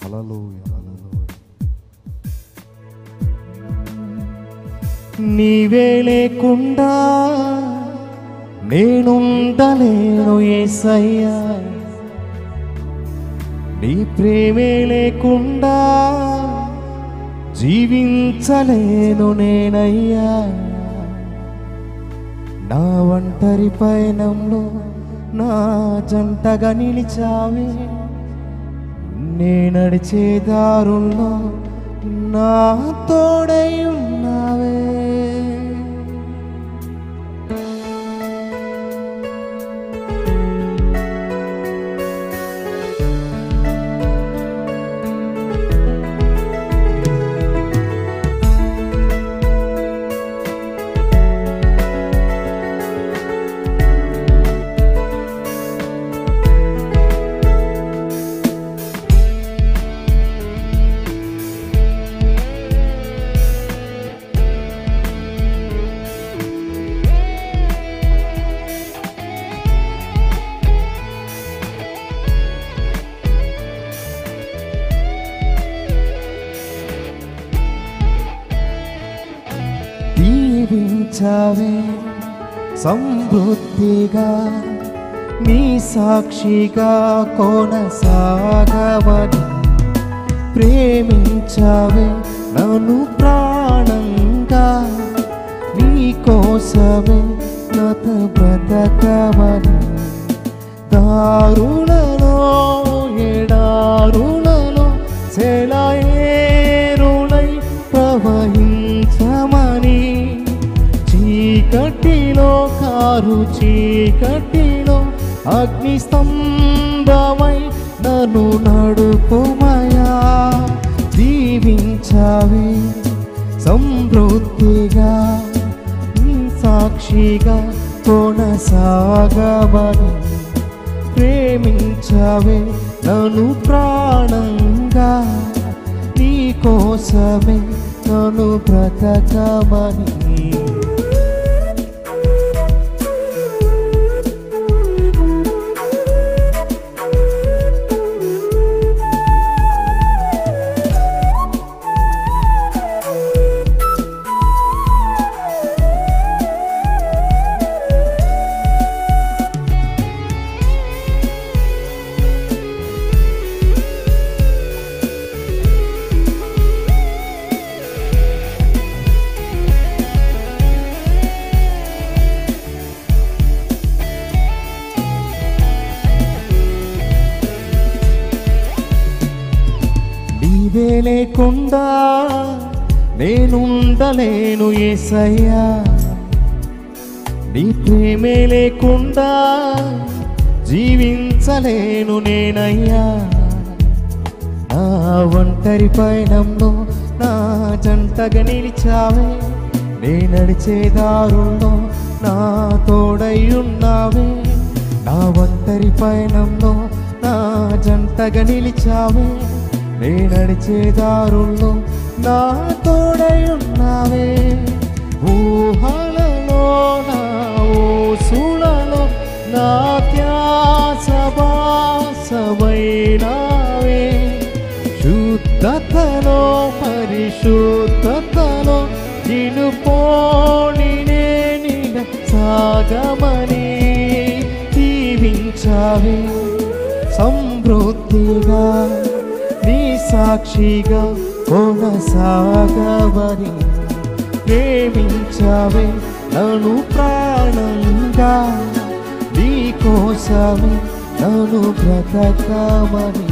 హల్లెలూయా హల్లెలూయా నీవే లేకుండా నేనుండలేను ఏసయ్యా నీ ప్రేమే లేకుండా జీవించలేను నేనయ్యా నా ఒంటరి పయనంలో నా జంటగా నిలిచావే నే నడిచే దారుల్లో నా తోడై ఉన్నావే దీవించవే సమృద్ధిగా నీ సాక్షిగా కొనసాగవని ప్రేమించవే నన్ను ప్రాణంగా నీ కోసమే నత బ్రతకవని దారుణలో ఎడారులలో సెలయేరులై ప్రవహించమని చీకటిలో కారు చీకటిలో అగ్ని స్తంభమై నన్ను నడుపుమయా దీవించవే సమృద్ధిగా నీ సాక్షిగా కొనసాగవని ప్రేమించవే నన్ను ప్రాణంగా నీ కోసమే నన్ను బ్రతకమని నీవే లేకుండా నేనుండలేను ఏసయ్యా నీ ప్రేమే లేకుండా జీవించలేను నేనయ్యా నా ఒంటరి పయనంలో నా జంటగా నిలిచావే నే నడిచే దారుల్లో నా తోడై ఉన్నావే నా ఒంటరి పయనంలో నా జంటగా నిలిచావే నే నడిచే దారుల్లో నా తోడై ఉన్నావే ఊహలలో నా ఊసులలో నా త్యాస బాసమైనావే శుద్ధతలో పరిశుద్ధతలో నిన్ను పోని నేనిడ సాగమని దీవించావే సమృద్ధిగా నీ సాక్షిగా కొనసాగవని ప్రేమించావే నన్ను ప్రాణంగా నీ కోసమే నన్ను బ్రతకమని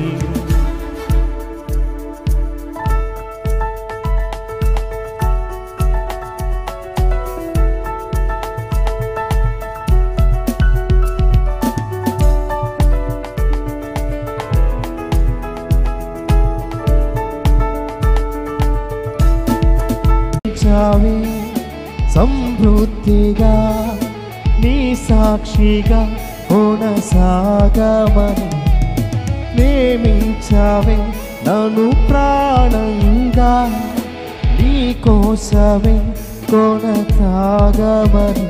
చావే సమృద్ధిగా నీ సాక్షిగా కొనసాగమని ప్రేమించావే నన్ను ప్రాణంగా నీ కోసమే కొనసాగమని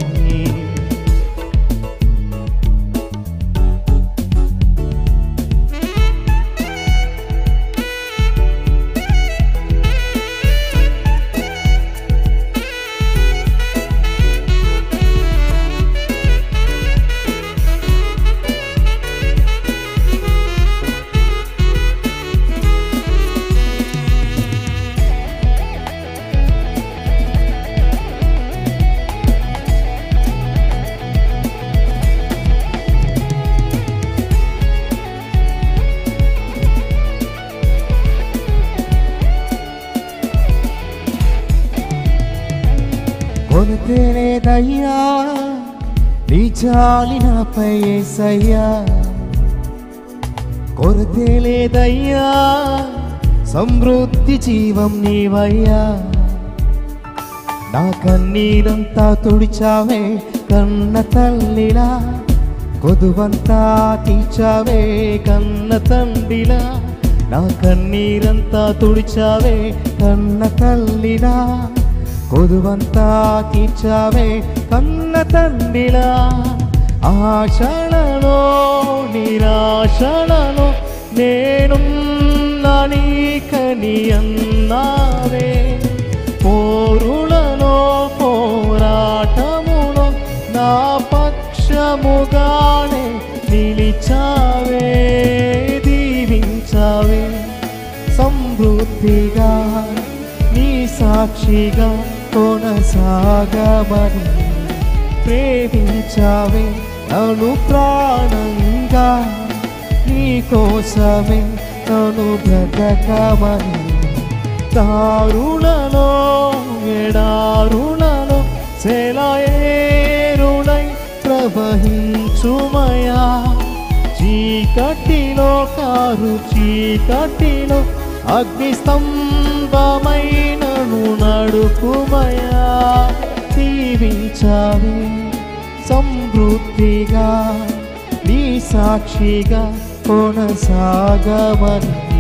కొరతే లేదయ్యా నీ జాలి నాపై ఏసయ్యా కొరతే లేదయ్యా సమృద్ధి జీవం నీవయ్యా నా కన్నీరంతా తుడిచావే కన్న తల్లిలా కొదువంతా తీర్చావే కన్న తండ్రిలా నా కన్నీరంతా తుడిచావే కన్న తల్లిలా కొదువంతా తీర్చావే కన్న తండ్రిలా ఆశలలో నిరాశలలో నేను నీకని అన్నావే పోరులలో పోరాటములో నా పక్షముగానే నిలిచావే దీవించావే సమృద్ధిగా నీ సాక్షిగా కొనసాగమని ప్రేమించావే నన్ను ప్రాణంగా నీ కోసమే నన్ను బ్రతకమని దారుణలో ఎడారుణలో సెలయేరునై ప్రవహించుమయా చీకటిలో కారు చీకటిలో అగ్నిస్తంభమైనను నడుపుమయా దీవించావే సమృద్ధిగా నీ సాక్షిగా కొనసాగమని